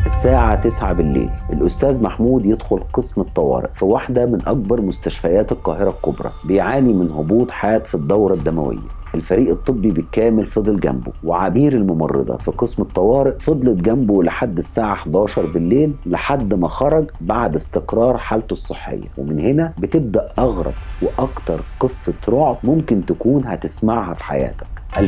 الساعة 9 بالليل الأستاذ محمود يدخل قسم الطوارئ في واحدة من أكبر مستشفيات القاهرة الكبرى بيعاني من هبوط حاد في الدورة الدموية الفريق الطبي بالكامل فضل جنبه وعبير الممرضة في قسم الطوارئ فضلت جنبه لحد الساعة 11 بالليل لحد ما خرج بعد استقرار حالته الصحية ومن هنا بتبدأ أغرب وأكتر قصة رعب ممكن تكون هتسمعها في حياتك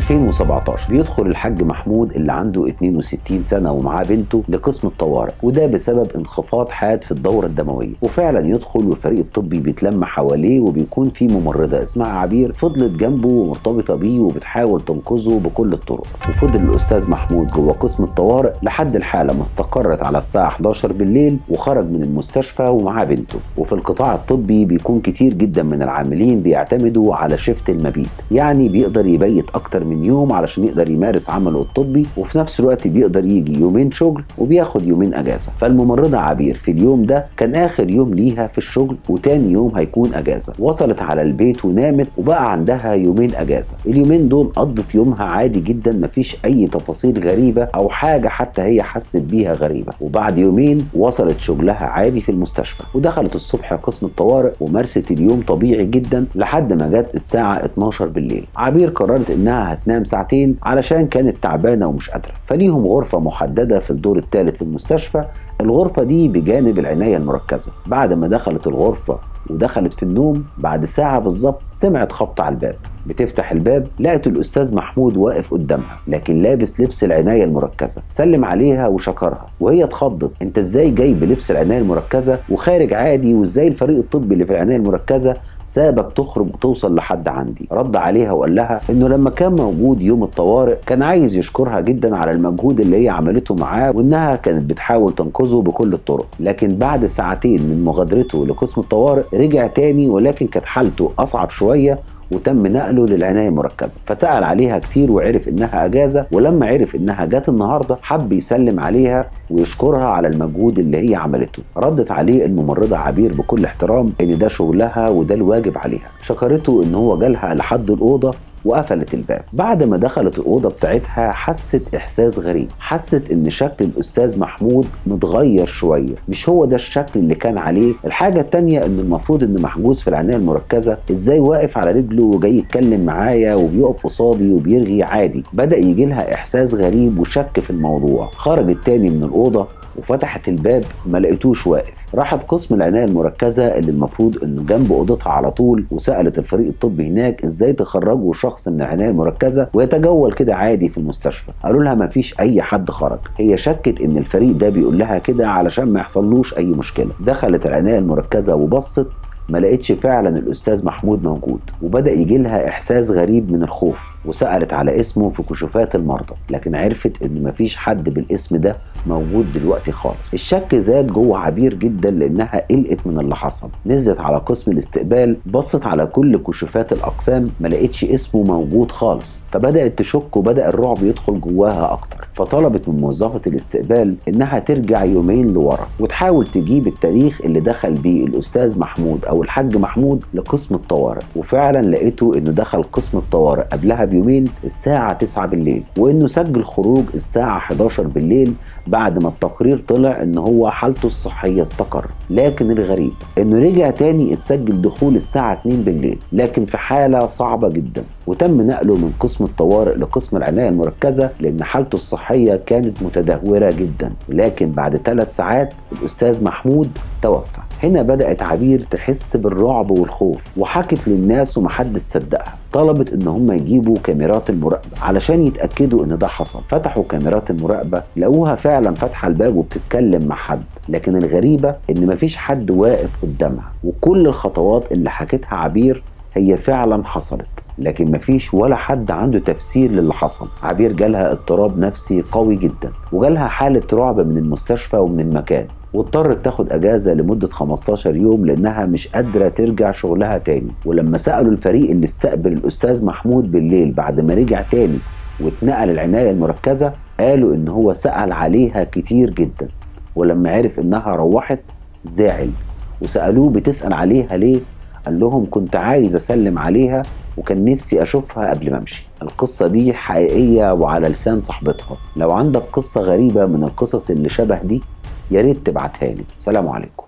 2017 بيدخل الحاج محمود اللي عنده 62 سنه ومعاه بنته لقسم الطوارئ وده بسبب انخفاض حاد في الدوره الدمويه وفعلا يدخل والفريق الطبي بيتلم حواليه وبيكون في ممرضه اسمها عبير فضلت جنبه ومرتبطه بيه وبتحاول تنقذه بكل الطرق وفضل الاستاذ محمود جوه قسم الطوارئ لحد الحاله ما استقرت على الساعه 11 بالليل وخرج من المستشفى ومعاه بنته وفي القطاع الطبي بيكون كتير جدا من العاملين بيعتمدوا على شفت المبيت يعني بيقدر يبيت اكتر من يوم علشان يقدر يمارس عمله الطبي وفي نفس الوقت بيقدر يجي يومين شغل وبياخد يومين اجازه فالممرضه عبير في اليوم ده كان اخر يوم ليها في الشغل وتاني يوم هيكون اجازه وصلت على البيت ونامت وبقى عندها يومين اجازه اليومين دول قضت يومها عادي جدا مفيش اي تفاصيل غريبه او حاجه حتى هي حست بيها غريبه وبعد يومين وصلت شغلها عادي في المستشفى ودخلت الصبح قسم الطوارئ ومارست اليوم طبيعي جدا لحد ما جت الساعه 12 بالليل عبير قررت انها هتنام ساعتين علشان كانت تعبانه ومش قادره فليهم غرفه محدده في الدور الثالث في المستشفى الغرفة دي بجانب العناية المركزة بعد ما دخلت الغرفة ودخلت في النوم بعد ساعة بالظبط سمعت خبط على الباب بتفتح الباب لقت الأستاذ محمود واقف قدامها لكن لابس لبس العناية المركزة سلم عليها وشكرها وهي اتخضت انت ازاي جاي بلبس العناية المركزة وخارج عادي وازاي الفريق الطبي اللي في العناية المركزة سابك تخرج وتوصل لحد عندي رد عليها وقال لها انه لما كان موجود يوم الطوارئ كان عايز يشكرها جدا على المجهود اللي هي عملته معاه وانها كانت بتحاول تنقذه بكل الطرق لكن بعد ساعتين من مغادرته لقسم الطوارئ رجع تاني ولكن كانت حالته اصعب شويه وتم نقله للعنايه المركزه فسال عليها كتير وعرف انها اجازه ولما عرف انها جت النهارده حب يسلم عليها ويشكرها على المجهود اللي هي عملته ردت عليه الممرضه عبير بكل احترام ان ده شغلها وده الواجب عليها شكرته ان هو جالها لحد الاوضه وقفلت الباب بعد ما دخلت الأوضة بتاعتها حست إحساس غريب حست إن شكل الأستاذ محمود متغير شوية مش هو ده الشكل اللي كان عليه الحاجة التانية إن المفروض إن محجوز في العناية المركزة إزاي واقف على رجله وجاي يتكلم معايا وبيقف قصادي وبيرغي عادي بدأ يجي لها إحساس غريب وشك في الموضوع خرجت تاني من الأوضة وفتحت الباب ما لقيتوش واقف راحت قسم العنايه المركزه اللي المفروض انه جنب اوضتها على طول وسالت الفريق الطبي هناك ازاي تخرجوا شخص من العنايه المركزه ويتجول كده عادي في المستشفى قالوا لها ما فيش اي حد خرج هي شكت ان الفريق ده بيقول لها كده علشان ما يحصلوش اي مشكله دخلت العنايه المركزه وبصت ما لقيتش فعلا الاستاذ محمود موجود وبدا يجي لها احساس غريب من الخوف وسالت على اسمه في كشوفات المرضى لكن عرفت ان مفيش حد بالاسم ده موجود دلوقتي خالص الشك زاد جوه عبير جدا لانها قلقت من اللي حصل نزلت على قسم الاستقبال بصت على كل كشوفات الاقسام ما لقيتش اسمه موجود خالص فبدات تشك وبدا الرعب يدخل جواها اكتر فطلبت من موظفه الاستقبال انها ترجع يومين لورا وتحاول تجيب التاريخ اللي دخل بيه الاستاذ محمود او الحاج محمود لقسم الطوارئ وفعلا لقيته انه دخل قسم الطوارئ قبلها بيومين الساعه 9 بالليل وانه سجل خروج الساعه 11 بالليل بعد ما التقرير طلع ان هو حالته الصحيه استقر لكن الغريب انه رجع تاني اتسجل دخول الساعه 2 بالليل لكن في حاله صعبه جدا وتم نقله من قسم الطوارئ لقسم العنايه المركزه لان حالته الصحيه كانت متدهوره جدا لكن بعد ثلاث ساعات الاستاذ محمود توفى هنا بدأت عبير تحس بالرعب والخوف وحكت للناس ومحدش صدقها طلبت ان هم يجيبوا كاميرات المراقبة علشان يتأكدوا ان ده حصل فتحوا كاميرات المراقبة لقوها فعلا فاتحة الباب وبتتكلم مع حد لكن الغريبة ان مفيش حد واقف قدامها وكل الخطوات اللي حكتها عبير هي فعلا حصلت لكن مفيش ولا حد عنده تفسير للي حصل عبير جالها اضطراب نفسي قوي جدا وجالها حالة رعب من المستشفى ومن المكان واضطرت تاخد اجازه لمده 15 يوم لانها مش قادره ترجع شغلها تاني ولما سالوا الفريق اللي استقبل الاستاذ محمود بالليل بعد ما رجع تاني واتنقل العنايه المركزه قالوا ان هو سال عليها كتير جدا ولما عرف انها روحت زعل وسالوه بتسال عليها ليه قال لهم كنت عايز اسلم عليها وكان نفسي اشوفها قبل ما امشي القصه دي حقيقيه وعلى لسان صاحبتها لو عندك قصه غريبه من القصص اللي شبه دي يا ريت تبعتها لي سلام عليكم